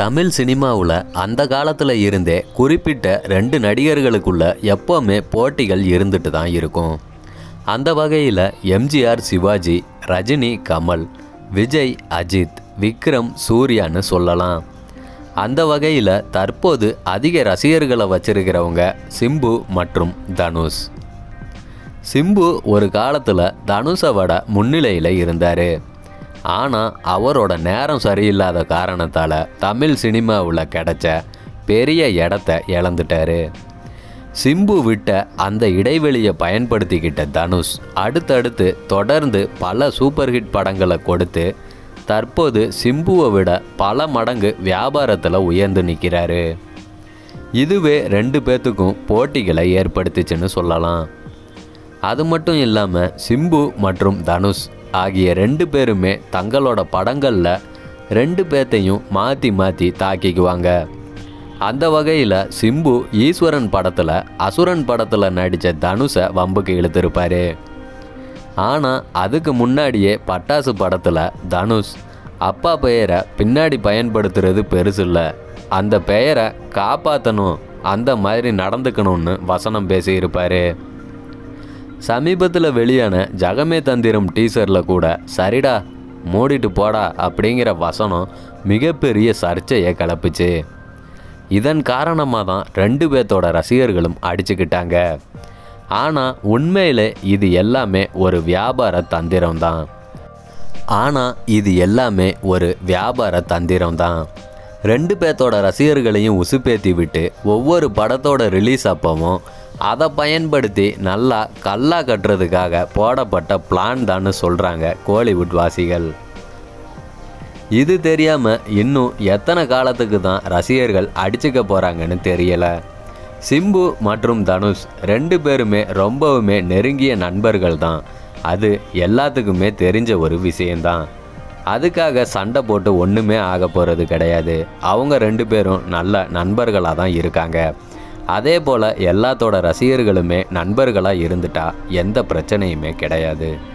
தமிழ் சினிமாவில் அந்த காலத்தில் இருந்தே குறிப்பிட்ட ரெண்டு நடிகர்களுக்குள்ள எப்போவுமே போட்டிகள் இருந்துட்டு தான் இருக்கும் அந்த வகையில் எம்ஜிஆர் சிவாஜி ரஜினி கமல் விஜய் அஜித் விக்ரம் சூர்யான்னு சொல்லலாம் அந்த வகையில் தற்போது அதிக ரசிகர்களை வச்சிருக்கிறவங்க சிம்பு மற்றும் தனுஷ் சிம்பு ஒரு காலத்தில் தனுஷை விட முன்னிலையில் இருந்தார் ஆனால் அவரோட நேரம் சரியில்லாத காரணத்தால் தமிழ் சினிமாவில் கிடைச்ச பெரிய இடத்த இழந்துட்டாரு சிம்பு விட்ட அந்த இடைவெளியை பயன்படுத்திக்கிட்ட தனுஷ் அடுத்தடுத்து தொடர்ந்து பல சூப்பர் ஹிட் படங்களை கொடுத்து தற்போது சிம்புவை விட பல மடங்கு வியாபாரத்தில் உயர்ந்து நிற்கிறாரு இதுவே ரெண்டு பேர்த்துக்கும் போட்டிகளை ஏற்படுத்துச்சுன்னு சொல்லலாம் அது மட்டும் இல்லாமல் சிம்பு மற்றும் தனுஷ் ஆகிய ரெண்டு பேருமே தங்களோட படங்களில் ரெண்டு பேர்த்தையும் மாற்றி மாற்றி தாக்கிக்குவாங்க அந்த வகையில் சிம்பு ஈஸ்வரன் படத்தில் அசுரன் படத்தில் நடித்த தனுஷை வம்புக்கு இழுத்திருப்பாரு ஆனால் அதுக்கு முன்னாடியே பட்டாசு படத்தில் தனுஷ் அப்பா பெயரை பின்னாடி பயன்படுத்துறது பெருசில்ல அந்த பெயரை காப்பாற்றணும் அந்த மாதிரி நடந்துக்கணும்னு வசனம் பேசியிருப்பார் சமீபத்தில் வெளியான ஜகமே தந்திரம் டீசரில் கூட சரிடா மூடிட்டு போடா அப்படிங்கிற வசனம் மிகப்பெரிய சர்ச்சையை கிளப்புச்சு இதன் காரணமாக தான் ரெண்டு பேர்த்தோட ரசிகர்களும் அடிச்சுக்கிட்டாங்க ஆனால் உண்மையில் இது எல்லாமே ஒரு வியாபார தந்திரம் தான் ஆனால் இது எல்லாமே ஒரு வியாபார தந்திரம் தான் ரெண்டு பேர்த்தோட ரசிகர்களையும் உசுப்பேத்தி விட்டு ஒவ்வொரு படத்தோட ரிலீஸ் அப்பவும் அதை பயன்படுத்தி நல்லா கல்லா கட்டுறதுக்காக போடப்பட்ட பிளான் தான்னு சொல்கிறாங்க கோலிவுட் வாசிகள் இது தெரியாமல் இன்னும் எத்தனை காலத்துக்கு தான் ரசிகர்கள் அடிச்சுக்க போகிறாங்கன்னு தெரியல சிம்பு மற்றும் தனுஷ் ரெண்டு பேருமே ரொம்பவுமே நெருங்கிய நண்பர்கள் தான் அது எல்லாத்துக்குமே தெரிஞ்ச ஒரு விஷயந்தான் அதுக்காக சண்டை போட்டு ஒன்றுமே ஆக போகிறது கிடையாது அவங்க ரெண்டு பேரும் நல்ல நண்பர்களாக தான் இருக்காங்க அதே போல் எல்லாத்தோட ரசிகர்களுமே நண்பர்களாக இருந்துட்டா எந்த பிரச்சனையுமே கிடையாது